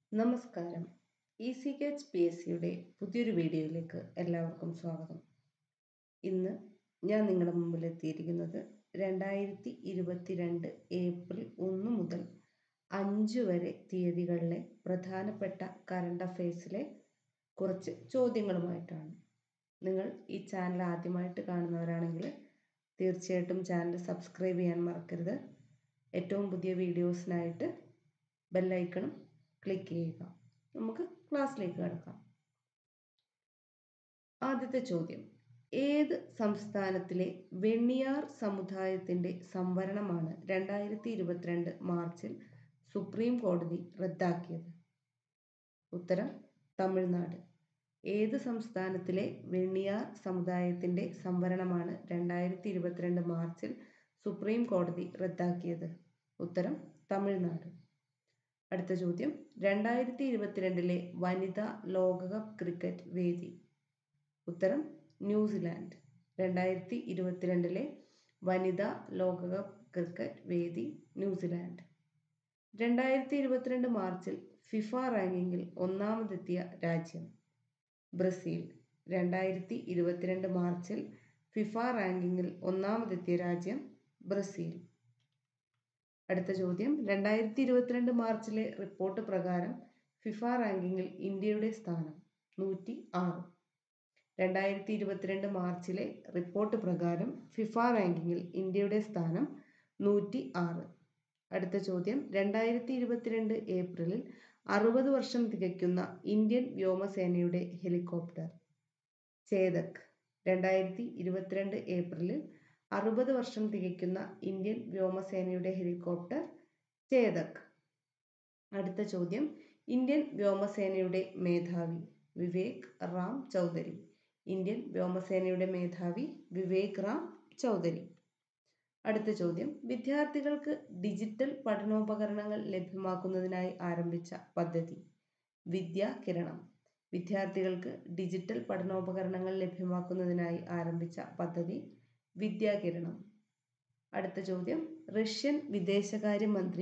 നമസ്കാരം E C H P എസ് സിയുടെ പുതിയൊരു വീഡിയോയിലേക്ക് എല്ലാവർക്കും സ്വാഗതം ഇന്ന് ഞാൻ നിങ്ങളുടെ മുമ്പിൽ എത്തിയിരിക്കുന്നത് രണ്ടായിരത്തി ഇരുപത്തിരണ്ട് ഏപ്രിൽ ഒന്ന് മുതൽ അഞ്ച് വരെ തീയതികളിലെ പ്രധാനപ്പെട്ട കറണ്ട് അഫയേഴ്സിലെ കുറച്ച് ചോദ്യങ്ങളുമായിട്ടാണ് നിങ്ങൾ ഈ ചാനൽ ആദ്യമായിട്ട് കാണുന്നവരാണെങ്കിൽ തീർച്ചയായിട്ടും ചാനൽ സബ്സ്ക്രൈബ് ചെയ്യാൻ മറക്കരുത് ഏറ്റവും പുതിയ വീഡിയോസിനായിട്ട് ബെല്ലൈക്കണും ക്ലിക്ക് ചെയ്യുക നമുക്ക് ക്ലാസ്സിലേക്ക് കിടക്കാം ആദ്യത്തെ ചോദ്യം ഏത് സംസ്ഥാനത്തിലെ വെണ്ണിയാർ സമുദായത്തിന്റെ സംവരണമാണ് രണ്ടായിരത്തി ഇരുപത്തിരണ്ട് മാർച്ചിൽ സുപ്രീം കോടതി റദ്ദാക്കിയത് ഉത്തരം തമിഴ്നാട് ഏത് സംസ്ഥാനത്തിലെ വെണ്ണിയാർ സമുദായത്തിന്റെ സംവരണമാണ് രണ്ടായിരത്തി ഇരുപത്തിരണ്ട് മാർച്ചിൽ സുപ്രീം കോടതി റദ്ദാക്കിയത് ഉത്തരം തമിഴ്നാട് അടുത്ത ചോദ്യം രണ്ടായിരത്തി ഇരുപത്തിരണ്ടിലെ വനിതാ ലോകകപ്പ് ക്രിക്കറ്റ് വേദി ഉത്തരം ന്യൂസിലാൻഡ് രണ്ടായിരത്തി ഇരുപത്തിരണ്ടിലെ വനിതാ ലോകകപ്പ് ക്രിക്കറ്റ് വേദി ന്യൂസിലാൻഡ് രണ്ടായിരത്തി ഇരുപത്തിരണ്ട് മാർച്ചിൽ ഫിഫ റാങ്കിങ്ങിൽ ഒന്നാമതെത്തിയ രാജ്യം ബ്രസീൽ രണ്ടായിരത്തി ഇരുപത്തിരണ്ട് മാർച്ചിൽ ഫിഫ റാങ്കിങ്ങിൽ ഒന്നാമതെത്തിയ രാജ്യം ബ്രസീൽ അടുത്ത ചോദ്യം രണ്ടായിരത്തി ഇരുപത്തിരണ്ട് മാർച്ചിലെ റിപ്പോർട്ട് പ്രകാരം ഫിഫ റാങ്കിങ്ങിൽ ഇന്ത്യയുടെ സ്ഥാനം നൂറ്റി ആറ് രണ്ടായിരത്തി ഇരുപത്തിരണ്ട് മാർച്ചിലെ റിപ്പോർട്ട് പ്രകാരം ഫിഫ റാങ്കിങ്ങിൽ ഇന്ത്യയുടെ സ്ഥാനം നൂറ്റി ആറ് അടുത്ത ചോദ്യം രണ്ടായിരത്തി ഇരുപത്തിരണ്ട് ഏപ്രിലിൽ അറുപത് വർഷം തികയ്ക്കുന്ന ഇന്ത്യൻ വ്യോമസേനയുടെ ഹെലികോപ്റ്റർ ചേതക് രണ്ടായിരത്തി ഇരുപത്തിരണ്ട് ഏപ്രിലിൽ അറുപത് വർഷം തികയ്ക്കുന്ന ഇന്ത്യൻ വ്യോമസേനയുടെ ഹെലികോപ്റ്റർ ചേതക് അടുത്ത ചോദ്യം ഇന്ത്യൻ വ്യോമസേനയുടെ മേധാവി വിവേക് റാം ചൗധരി ഇന്ത്യൻ വ്യോമസേനയുടെ മേധാവി വിവേക് റാം ചൗധരി അടുത്ത ചോദ്യം വിദ്യാർത്ഥികൾക്ക് ഡിജിറ്റൽ പഠനോപകരണങ്ങൾ ലഭ്യമാക്കുന്നതിനായി ആരംഭിച്ച പദ്ധതി വിദ്യാ കിരണം വിദ്യാർത്ഥികൾക്ക് ഡിജിറ്റൽ പഠനോപകരണങ്ങൾ ലഭ്യമാക്കുന്നതിനായി ആരംഭിച്ച പദ്ധതി വിദ്യാകിരണം അടുത്ത ചോദ്യം റഷ്യൻ വിദേശകാര്യമന്ത്രി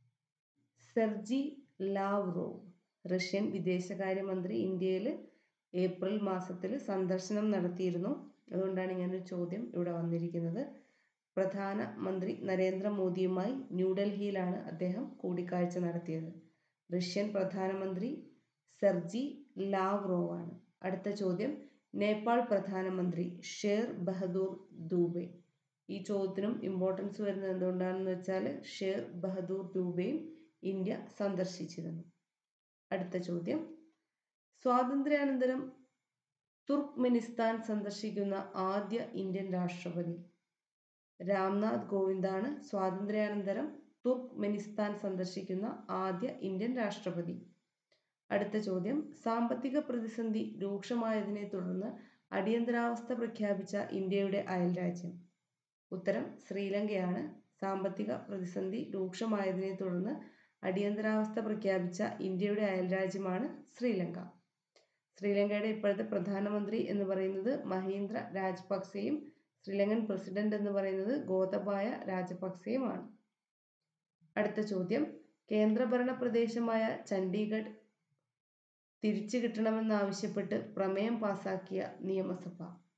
സെർജി ലാവ്റോവ് റഷ്യൻ വിദേശകാര്യമന്ത്രി ഇന്ത്യയിൽ ഏപ്രിൽ മാസത്തിൽ സന്ദർശനം നടത്തിയിരുന്നു അതുകൊണ്ടാണ് ഇങ്ങനൊരു ചോദ്യം ഇവിടെ വന്നിരിക്കുന്നത് പ്രധാനമന്ത്രി നരേന്ദ്രമോദിയുമായി ന്യൂഡൽഹിയിലാണ് അദ്ദേഹം കൂടിക്കാഴ്ച നടത്തിയത് റഷ്യൻ പ്രധാനമന്ത്രി സെർജി ലാവ്റോവ് ആണ് അടുത്ത ചോദ്യം നേപ്പാൾ പ്രധാനമന്ത്രി ഷേർ ബഹദൂർ ദൂബെ ഈ ചോദ്യത്തിനും ഇമ്പോർട്ടൻസ് വരുന്നത് എന്തുകൊണ്ടാണെന്ന് വെച്ചാൽ ഷേർ ബഹദൂർ ദൂബെയും ഇന്ത്യ സന്ദർശിച്ചിരുന്നു അടുത്ത ചോദ്യം സ്വാതന്ത്ര്യാനന്തരം തുർക്ക്മെനിസ്ഥാൻ സന്ദർശിക്കുന്ന ആദ്യ ഇന്ത്യൻ രാഷ്ട്രപതി രാംനാഥ് കോവിന്ദാണ് സ്വാതന്ത്ര്യാനന്തരം തുർക്ക്മെനിസ്ഥാൻ സന്ദർശിക്കുന്ന ആദ്യ ഇന്ത്യൻ രാഷ്ട്രപതി അടുത്ത ചോദ്യം സാമ്പത്തിക പ്രതിസന്ധി രൂക്ഷമായതിനെ തുടർന്ന് അടിയന്തരാവസ്ഥ പ്രഖ്യാപിച്ച ഇന്ത്യയുടെ അയൽരാജ്യം ഉത്തരം ശ്രീലങ്കയാണ് സാമ്പത്തിക പ്രതിസന്ധി രൂക്ഷമായതിനെ തുടർന്ന് അടിയന്തരാവസ്ഥ പ്രഖ്യാപിച്ച ഇന്ത്യയുടെ അയൽരാജ്യമാണ് ശ്രീലങ്ക ശ്രീലങ്കയുടെ ഇപ്പോഴത്തെ പ്രധാനമന്ത്രി എന്ന് പറയുന്നത് മഹീന്ദ്ര രാജപക്സെയും ശ്രീലങ്കൻ പ്രസിഡന്റ് എന്ന് പറയുന്നത് ഗോതബായ രാജപക്സെയുമാണ് അടുത്ത ചോദ്യം കേന്ദ്രഭരണ പ്രദേശമായ ചണ്ഡീഗഡ് തിരിച്ചു കിട്ടണമെന്നാവശ്യപ്പെട്ട് പ്രമേയം പാസാക്കിയ നിയമസഭ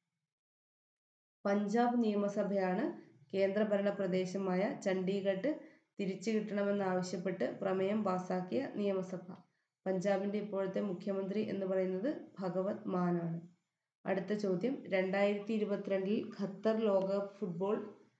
പഞ്ചാബ് നിയമസഭയാണ് കേന്ദ്രഭരണ പ്രദേശമായ ചണ്ഡീഗഡ് തിരിച്ചു കിട്ടണമെന്നാവശ്യപ്പെട്ട് പ്രമേയം പാസാക്കിയ നിയമസഭ പഞ്ചാബിന്റെ ഇപ്പോഴത്തെ മുഖ്യമന്ത്രി എന്ന് പറയുന്നത് ഭഗവത് മാനാണ് അടുത്ത ചോദ്യം രണ്ടായിരത്തി ഇരുപത്തിരണ്ടിൽ ഖത്തർ ലോകകപ്പ് ഫുട്ബോൾ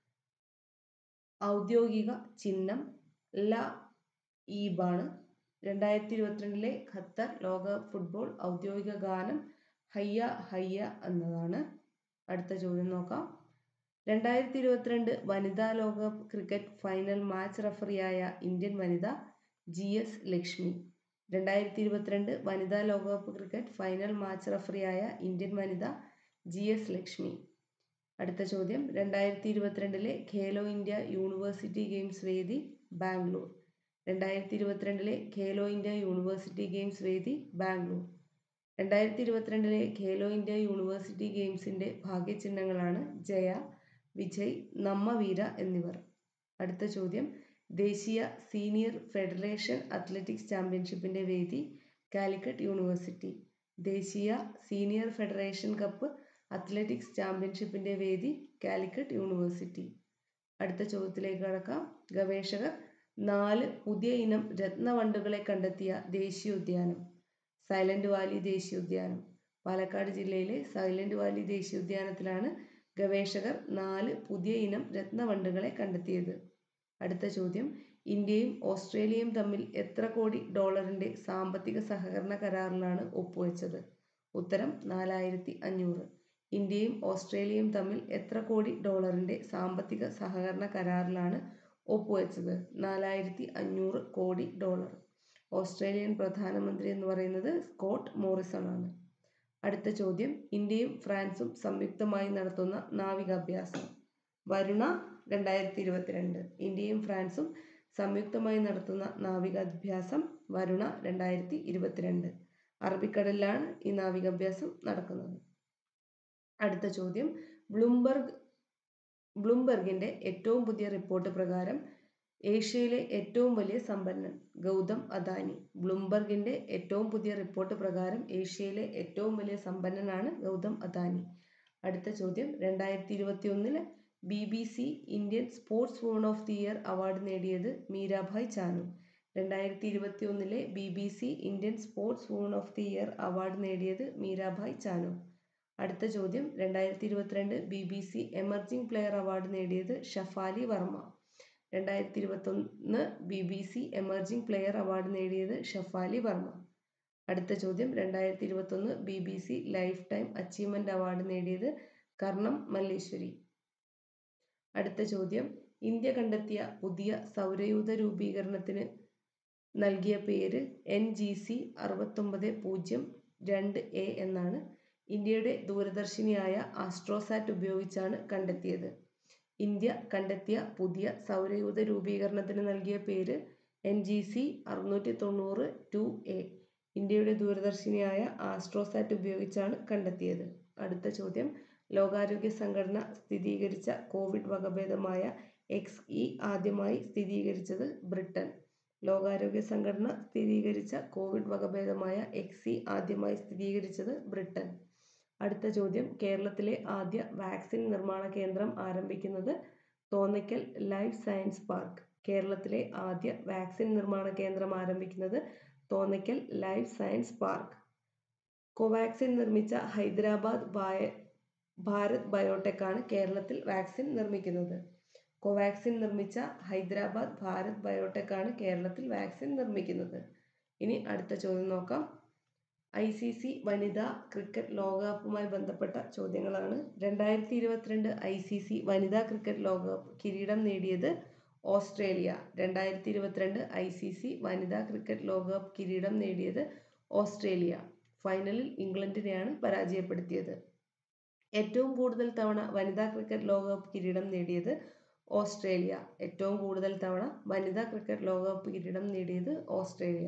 ഔദ്യോഗിക ചിഹ്നം ല ഈബാണ് രണ്ടായിരത്തി ഇരുപത്തിരണ്ടിലെ ഖത്തർ ലോകകപ്പ് ഫുട്ബോൾ ഔദ്യോഗിക ഗാനം ഹയ്യ ഹയ്യ എന്നതാണ് അടുത്ത ചോദ്യം നോക്കാം രണ്ടായിരത്തി ഇരുപത്തിരണ്ട് വനിതാ ലോകകപ്പ് ക്രിക്കറ്റ് ഫൈനൽ മാച്ച് റഫറിയായ ഇന്ത്യൻ വനിത ജി എസ് ലക്ഷ്മി രണ്ടായിരത്തി ഇരുപത്തിരണ്ട് വനിതാ ലോകകപ്പ് ക്രിക്കറ്റ് ഫൈനൽ മാച്ച് റഫറിയായ ഇന്ത്യൻ വനിത ജി എസ് ലക്ഷ്മി അടുത്ത ചോദ്യം രണ്ടായിരത്തി ഇരുപത്തിരണ്ടിലെ ഖേലോ ഇന്ത്യ യൂണിവേഴ്സിറ്റി ഗെയിംസ് വേദി ബാംഗ്ലൂർ രണ്ടായിരത്തി ഇരുപത്തിരണ്ടിലെ ഖേലോ ഇന്ത്യ യൂണിവേഴ്സിറ്റി ഗെയിംസ് വേദി ബാംഗ്ലൂർ രണ്ടായിരത്തി ഇരുപത്തിരണ്ടിലെ ഖേലോ ഇന്ത്യ യൂണിവേഴ്സിറ്റി ഗെയിംസിന്റെ ഭാഗ്യചിഹ്നങ്ങളാണ് ജയ വിജയ് നമ്മ വീര എന്നിവർ അടുത്ത ചോദ്യം ദേശീയ സീനിയർ ഫെഡറേഷൻ അത്ലറ്റിക്സ് ചാമ്പ്യൻഷിപ്പിന്റെ വേദി കാലിക്കറ്റ് യൂണിവേഴ്സിറ്റി ദേശീയ സീനിയർ ഫെഡറേഷൻ കപ്പ് അത്ലറ്റിക്സ് ചാമ്പ്യൻഷിപ്പിന്റെ വേദി കാലിക്കറ്റ് യൂണിവേഴ്സിറ്റി അടുത്ത ചോദ്യത്തിലേക്ക് കടക്കാം ഗവേഷകർ നാല് പുതിയ ഇനം രത്നവണ്ടുകളെ കണ്ടെത്തിയ ദേശീയോദ്യാനം സൈലന്റ് വാലി ദേശീയോദ്യാനം പാലക്കാട് ജില്ലയിലെ സൈലന്റ് വാലി ദേശീയോദ്യാനത്തിലാണ് ഗവേഷകർ നാല് പുതിയ ഇനം രത്നവണ്ടുകളെ കണ്ടെത്തിയത് അടുത്ത ചോദ്യം ഇന്ത്യയും ഓസ്ട്രേലിയയും തമ്മിൽ എത്ര കോടി ഡോളറിന്റെ സാമ്പത്തിക സഹകരണ കരാറിലാണ് ഒപ്പുവെച്ചത് ഉത്തരം നാലായിരത്തി അഞ്ഞൂറ് ഇന്ത്യയും ഓസ്ട്രേലിയയും തമ്മിൽ എത്ര കോടി ഡോളറിന്റെ സാമ്പത്തിക സഹകരണ കരാറിലാണ് ഒപ്പുവെച്ചത് നാലായിരത്തി അഞ്ഞൂറ് കോടി ഡോളർ ഓസ്ട്രേലിയൻ പ്രധാനമന്ത്രി എന്ന് പറയുന്നത് സ്കോട്ട് മോറിസൺ ആണ് അടുത്ത ചോദ്യം ഇന്ത്യയും ഫ്രാൻസും സംയുക്തമായി നടത്തുന്ന നാവികാഭ്യാസം വരുണ രണ്ടായിരത്തി ഇരുപത്തിരണ്ട് ഇന്ത്യയും ഫ്രാൻസും സംയുക്തമായി നടത്തുന്ന നാവികാഭ്യാസം വരുണ രണ്ടായിരത്തി ഇരുപത്തിരണ്ട് അറബിക്കടലിലാണ് ഈ നാവികാഭ്യാസം നടക്കുന്നത് അടുത്ത ചോദ്യം ബ്ലൂംബർഗ് ബ്ലൂംബർഗിന്റെ ഏറ്റവും പുതിയ റിപ്പോർട്ട് പ്രകാരം ഏഷ്യയിലെ ഏറ്റവും വലിയ സമ്പന്നൻ ഗൗതം അദാനി ബ്ലൂംബർഗിന്റെ ഏറ്റവും പുതിയ റിപ്പോർട്ട് പ്രകാരം ഏഷ്യയിലെ ഏറ്റവും വലിയ സമ്പന്നനാണ് ഗൗതം അദാനി അടുത്ത ചോദ്യം രണ്ടായിരത്തി ഇരുപത്തി ഒന്നില് B B C Indian sports woman of the year award നേടിയത് മീരാഭായ് ചാനു രണ്ടായിരത്തി ഇരുപത്തി ഒന്നിലെ B B C Indian sports woman of the year award നേടിയത് മീരാഭായ് ചാനു അടുത്ത ചോദ്യം രണ്ടായിരത്തി ഇരുപത്തിരണ്ട് B B C emerging player award നേടിയത് ഷഫാലി വർമ്മ രണ്ടായിരത്തി ഇരുപത്തൊന്ന് B B C emerging player award നേടിയത് ഷഫാലി വർമ്മ അടുത്ത ചോദ്യം രണ്ടായിരത്തി ഇരുപത്തൊന്ന് B B C lifetime achievement award നേടിയത് കർണം മല്ലേശ്വരി അടുത്ത ചോദ്യം ഇന്ത്യ കണ്ടെത്തിയ പുതിയ സൗരയൂഥ രൂപീകരണത്തിന് നൽകിയ പേര് എൻ ജി സി അറുപത്തൊമ്പത് പൂജ്യം രണ്ട് എ എന്നാണ് ഇന്ത്യയുടെ ദൂരദർശിനിയായ ആസ്ട്രോസാറ്റ് ഉപയോഗിച്ചാണ് കണ്ടെത്തിയത് ഇന്ത്യ കണ്ടെത്തിയ പുതിയ സൗരയൂഥ രൂപീകരണത്തിന് നൽകിയ പേര് എൻ ജി സി അറുന്നൂറ്റി തൊണ്ണൂറ് ടു എ ഇന്ത്യയുടെ ദൂരദർശിനിയായ ആസ്ട്രോസാറ്റ് ഉപയോഗിച്ചാണ് കണ്ടെത്തിയത് അടുത്ത ചോദ്യം ലോകാരോഗ്യ സംഘടന സ്ഥിരീകരിച്ച കോവിഡ് വകഭേദമായ എക്സ് ഇ ആദ്യമായി സ്ഥിരീകരിച്ചത് ബ്രിട്ടൻ ലോകാരോഗ്യ സംഘടന സ്ഥിരീകരിച്ച കോവിഡ് വകഭേദമായ എക്സ് ഇ ആദ്യമായി സ്ഥിരീകരിച്ചത് ബ്രിട്ടൻ അടുത്ത ചോദ്യം കേരളത്തിലെ ആദ്യ വാക്സിൻ നിർമ്മാണ കേന്ദ്രം ആരംഭിക്കുന്നത് തോന്നയ്ക്കൽ ലൈഫ് സയൻസ് പാർക്ക് കേരളത്തിലെ ആദ്യ വാക്സിൻ നിർമ്മാണ കേന്ദ്രം ആരംഭിക്കുന്നത് Thonnakkal life science park Covaxin നിർമ്മിച്ച ഹൈദരാബാദ് ബായ ഭാരത് ബയോടെക് ആണ് കേരളത്തിൽ വാക്സിൻ നിർമ്മിക്കുന്നത് കോവാക്സിൻ നിർമ്മിച്ച ഹൈദരാബാദ് ഭാരത് ബയോടെക് ആണ് കേരളത്തിൽ വാക്സിൻ നിർമ്മിക്കുന്നത് ഇനി അടുത്ത ചോദ്യം നോക്കാം ഐ സി സി വനിതാ ക്രിക്കറ്റ് ലോകകപ്പുമായി ബന്ധപ്പെട്ട ചോദ്യങ്ങളാണ് രണ്ടായിരത്തി ഇരുപത്തിരണ്ട് ഐ സി സി വനിതാ ക്രിക്കറ്റ് ലോകകപ്പ് കിരീടം നേടിയത് ഓസ്ട്രേലിയ രണ്ടായിരത്തി ഇരുപത്തിരണ്ട് ഐ സി സി വനിതാ ക്രിക്കറ്റ് ലോകകപ്പ് കിരീടം നേടിയത് ഓസ്ട്രേലിയ ഫൈനലിൽ ഇംഗ്ലണ്ടിനെയാണ് പരാജയപ്പെടുത്തിയത് ഏറ്റവും കൂടുതൽ തവണ വനിതാ ക്രിക്കറ്റ് ലോകകപ്പ് കിരീടം നേടിയത് ഓസ്ട്രേലിയ ഏറ്റവും കൂടുതൽ തവണ വനിതാ ക്രിക്കറ്റ് ലോകകപ്പ് കിരീടം നേടിയത് ഓസ്ട്രേലിയ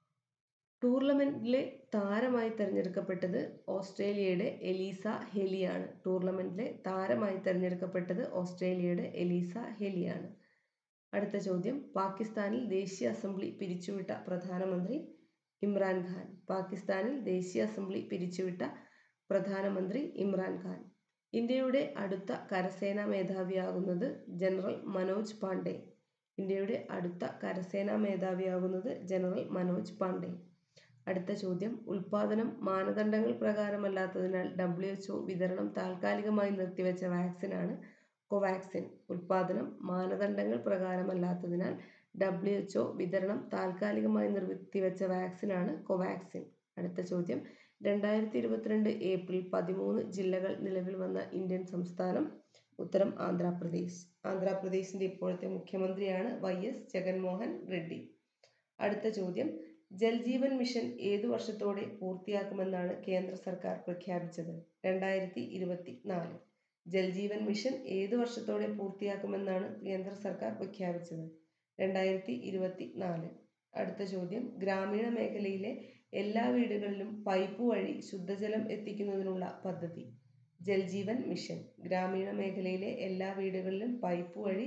ടൂർണമെന്റിലെ താരമായി തിരഞ്ഞെടുക്കപ്പെട്ടത് ഓസ്ട്രേലിയയുടെ എലീസ ഹെലിയാണ് ടൂർണമെന്റിലെ താരമായി തിരഞ്ഞെടുക്കപ്പെട്ടത് ഓസ്ട്രേലിയയുടെ എലീസ ഹെലിയാണ് അടുത്ത ചോദ്യം പാകിസ്ഥാനിൽ ദേശീയ അസംബ്ലി പിരിച്ചുവിട്ട പ്രധാനമന്ത്രി ഇമ്രാൻഖാൻ പാകിസ്ഥാനിൽ ദേശീയ അസംബ്ലി പിരിച്ചുവിട്ട പ്രധാനമന്ത്രി ഇമ്രാൻഖാൻ ഇന്ത്യയുടെ അടുത്ത കരസേനാ മേധാവിയാകുന്നത് ജനറൽ മനോജ് പാണ്ഡെ ഇന്ത്യയുടെ അടുത്ത കരസേനാ മേധാവിയാകുന്നത് ജനറൽ മനോജ് പാണ്ഡെ അടുത്ത ചോദ്യം ഉൽപാദനം മാനദണ്ഡങ്ങൾ പ്രകാരമല്ലാത്തതിനാൽ ഡബ്ല്യു എച്ച്ഒ വിതരണം താൽക്കാലികമായി നിർത്തിവെച്ച വാക്സിനാണ് കോവാക്സിൻ ഉൽപാദനം മാനദണ്ഡങ്ങൾ പ്രകാരമല്ലാത്തതിനാൽ ഡബ്ല്യു എച്ച്ഒ വിതരണം താൽക്കാലികമായി നിർത്തിവെച്ച വാക്സിനാണ് കോവാക്സിൻ അടുത്ത ചോദ്യം രണ്ടായിരത്തി ഇരുപത്തിരണ്ട് ഏപ്രിൽ പതിമൂന്ന് ജില്ലകൾ നിലവിൽ വന്ന ഇന്ത്യൻ സംസ്ഥാനം ഉത്തരം ആന്ധ്രാപ്രദേശ് ആന്ധ്രാപ്രദേശിന്റെ ഇപ്പോഴത്തെ മുഖ്യമന്ത്രിയാണ് വൈ എസ് ജഗൻമോഹൻ റെഡ്ഡി അടുത്ത ചോദ്യം ജൽജീവൻ മിഷൻ ഏതു വർഷത്തോടെ പൂർത്തിയാക്കുമെന്നാണ് കേന്ദ്ര സർക്കാർ പ്രഖ്യാപിച്ചത് രണ്ടായിരത്തി ഇരുപത്തി നാല് ജൽജീവൻ മിഷൻ ഏതു വർഷത്തോടെ പൂർത്തിയാക്കുമെന്നാണ് കേന്ദ്ര സർക്കാർ പ്രഖ്യാപിച്ചത് രണ്ടായിരത്തി ഇരുപത്തി നാല് അടുത്ത ചോദ്യം ഗ്രാമീണ മേഖലയിലെ എല്ലാ വീടുകളിലും പൈപ്പ് വഴി ശുദ്ധജലം എത്തിക്കുന്നതിനുള്ള പദ്ധതി ജൽജീവൻ മിഷൻ ഗ്രാമീണ മേഖലയിലെ എല്ലാ വീടുകളിലും പൈപ്പ് വഴി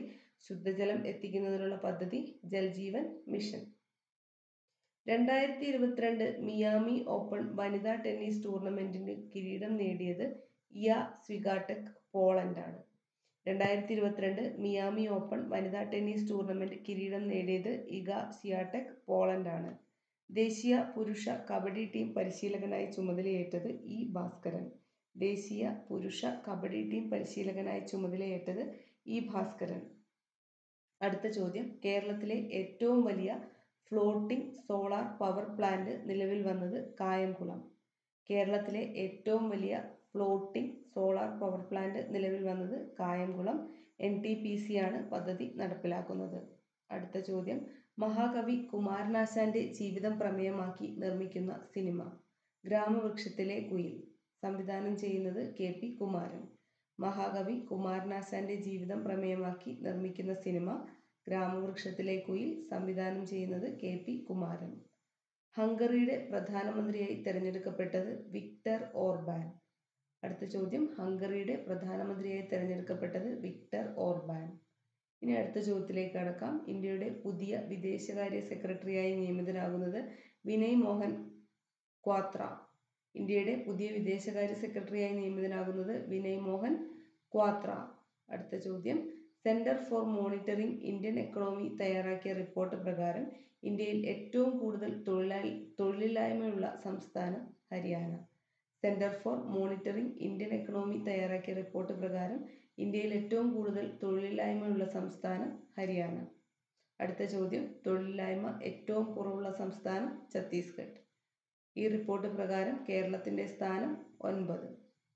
ശുദ്ധജലം എത്തിക്കുന്നതിനുള്ള പദ്ധതി ജൽജീവൻ മിഷൻ രണ്ടായിരത്തി ഇരുപത്തിരണ്ട് മിയാമി ഓപ്പൺ വനിതാ ടെന്നീസ് ടൂർണമെന്റിന് കിരീടം നേടിയത് ഇയ സ്വിഗാടെക് പോളണ്ടാണ് രണ്ടായിരത്തി ഇരുപത്തിരണ്ട് മിയാമി ഓപ്പൺ വനിതാ ടെന്നീസ് ടൂർണമെന്റ് കിരീടം നേടിയത് ഇഗ സിയാടെക് പോളണ്ടാണ് ദേശീയ പുരുഷ കബഡി ടീം പരിശീലകനായി ചുമതലയേറ്റത് ഇ ഭാസ്കരൻ ദേശീയ പുരുഷ കബഡി ടീം പരിശീലകനായി ചുമതലയേറ്റത് ഇ ഭാസ്കരൻ അടുത്ത ചോദ്യം കേരളത്തിലെ ഏറ്റവും വലിയ ഫ്ലോട്ടിംഗ് സോളാർ പവർ പ്ലാന്റ് നിലവിൽ വന്നത് കായംകുളം കേരളത്തിലെ ഏറ്റവും വലിയ ഫ്ലോട്ടിംഗ് സോളാർ പവർ പ്ലാന്റ് നിലവിൽ വന്നത് Kayamkulam N T P C ആണ് പദ്ധതി നടപ്പിലാക്കുന്നത് അടുത്ത ചോദ്യം മഹാകവി കുമാരനാശാന്റെ ജീവിതം പ്രമേയമാക്കി നിർമ്മിക്കുന്ന സിനിമ ഗ്രാമവൃക്ഷത്തിലെ കുയിൽ സംവിധാനം ചെയ്യുന്നത് കെ പി കുമാരൻ മഹാകവി കുമാരനാശാന്റെ ജീവിതം പ്രമേയമാക്കി നിർമ്മിക്കുന്ന സിനിമ ഗ്രാമവൃക്ഷത്തിലെ കുയിൽ സംവിധാനം ചെയ്യുന്നത് കെ പി കുമാരൻ ഹംഗറിയുടെ പ്രധാനമന്ത്രിയായി തിരഞ്ഞെടുക്കപ്പെട്ടത് വിക്ടർ ഓർബാൻ അടുത്ത ചോദ്യം ഹംഗറിയുടെ പ്രധാനമന്ത്രിയായി തിരഞ്ഞെടുക്കപ്പെട്ടത് വിക്ടർ ഓർബാൻ ഇനി അടുത്ത ചോദ്യത്തിലേക്ക് കടക്കാം ഇന്ത്യയുടെ പുതിയ വിദേശകാര്യ സെക്രട്ടറിയായി നിയമിതനാകുന്നത് വിനയ് മോഹൻ ക്വാത്ര ഇന്ത്യയുടെ പുതിയ വിദേശകാര്യ സെക്രട്ടറിയായി നിയമിതനാകുന്നത് വിനയ് മോഹൻ ക്വാത്ര അടുത്ത ചോദ്യം centre for monitoring Indian economy തയ്യാറാക്കിയ റിപ്പോർട്ട് പ്രകാരം ഇന്ത്യയിൽ ഏറ്റവും കൂടുതൽ തൊഴിലാളി തൊഴിലില്ലായ്മയുള്ള സംസ്ഥാനം Haryana centre for monitoring Indian economy തയ്യാറാക്കിയ റിപ്പോർട്ട് പ്രകാരം ഇന്ത്യയിൽ ഏറ്റവും കൂടുതൽ തൊഴിലില്ലായ്മയുള്ള സംസ്ഥാനം ഹരിയാന അടുത്ത ചോദ്യം തൊഴിലില്ലായ്മ ഏറ്റവും കുറവുള്ള സംസ്ഥാനം ഛത്തീസ്ഗഡ് ഈ റിപ്പോർട്ട് പ്രകാരം കേരളത്തിന്റെ സ്ഥാനം ഒൻപത്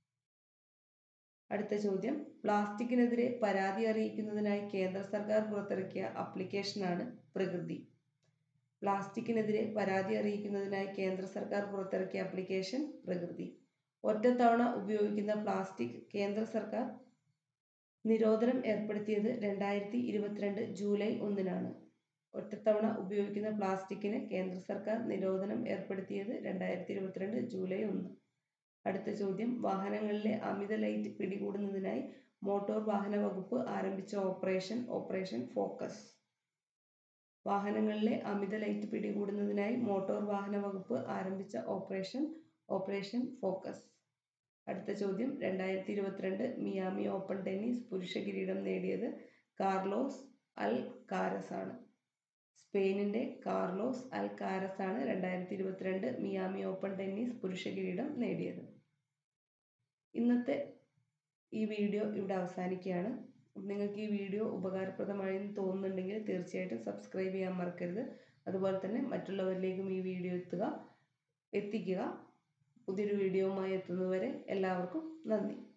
അടുത്ത ചോദ്യം പ്ലാസ്റ്റിക്കിനെതിരെ പരാതി അറിയിക്കുന്നതിനായി കേന്ദ്ര സർക്കാർ പുറത്തിറക്കിയ ആപ്ലിക്കേഷനാണ് പ്രകൃതി പ്ലാസ്റ്റിക്കിനെതിരെ പരാതി അറിയിക്കുന്നതിനായി കേന്ദ്ര സർക്കാർ പുറത്തിറക്കിയ ആപ്ലിക്കേഷൻ പ്രകൃതി ഒറ്റത്തവണ ഉപയോഗിക്കുന്ന പ്ലാസ്റ്റിക് കേന്ദ്ര സർക്കാർ നിരോധനം ഏർപ്പെടുത്തിയത് രണ്ടായിരത്തി ഇരുപത്തിരണ്ട് ജൂലൈ ഒന്നിനാണ് ഒറ്റത്തവണ ഉപയോഗിക്കുന്ന പ്ലാസ്റ്റിക്കിന് കേന്ദ്ര സർക്കാർ നിരോധനം ഏർപ്പെടുത്തിയത് രണ്ടായിരത്തി ഇരുപത്തിരണ്ട് ജൂലൈ ഒന്ന് അടുത്ത ചോദ്യം വാഹനങ്ങളിലെ അമിത ലൈറ്റ് പിടികൂടുന്നതിനായി മോട്ടോർ വാഹന വകുപ്പ് ആരംഭിച്ച ഓപ്പറേഷൻ ഓപ്പറേഷൻ ഫോക്കസ് വാഹനങ്ങളിലെ അമിത ലൈറ്റ് പിടികൂടുന്നതിനായി മോട്ടോർ വാഹന വകുപ്പ് ആരംഭിച്ച ഓപ്പറേഷൻ ഓപ്പറേഷൻ ഫോക്കസ് അടുത്ത ചോദ്യം രണ്ടായിരത്തി ഇരുപത്തിരണ്ട് മിയാമി ഓപ്പൺ ടെന്നീസ് പുരുഷ കിരീടം നേടിയത് കാർലോസ് അൽ കാരസ് ആണ് സ്പെയിനിന്റെ കാർലോസ് അൽ കാരസ് ആണ് രണ്ടായിരത്തി ഇരുപത്തിരണ്ട് മിയാമി ഓപ്പൺ ടെന്നീസ് പുരുഷ കിരീടം നേടിയത് ഇന്നത്തെ ഈ വീഡിയോ ഇവിടെ അവസാനിക്കുകയാണ് നിങ്ങൾക്ക് ഈ വീഡിയോ ഉപകാരപ്രദമായി എന്ന് തോന്നുന്നുണ്ടെങ്കിൽ തീർച്ചയായിട്ടും സബ്സ്ക്രൈബ് ചെയ്യാൻ മറക്കരുത് അതുപോലെ തന്നെ മറ്റുള്ളവരിലേക്കും ഈ വീഡിയോ എത്തുക എത്തിക്കുക പുതിയൊരു വീഡിയോവുമായി എത്തുന്നതുവരെ എല്ലാവർക്കും നന്ദി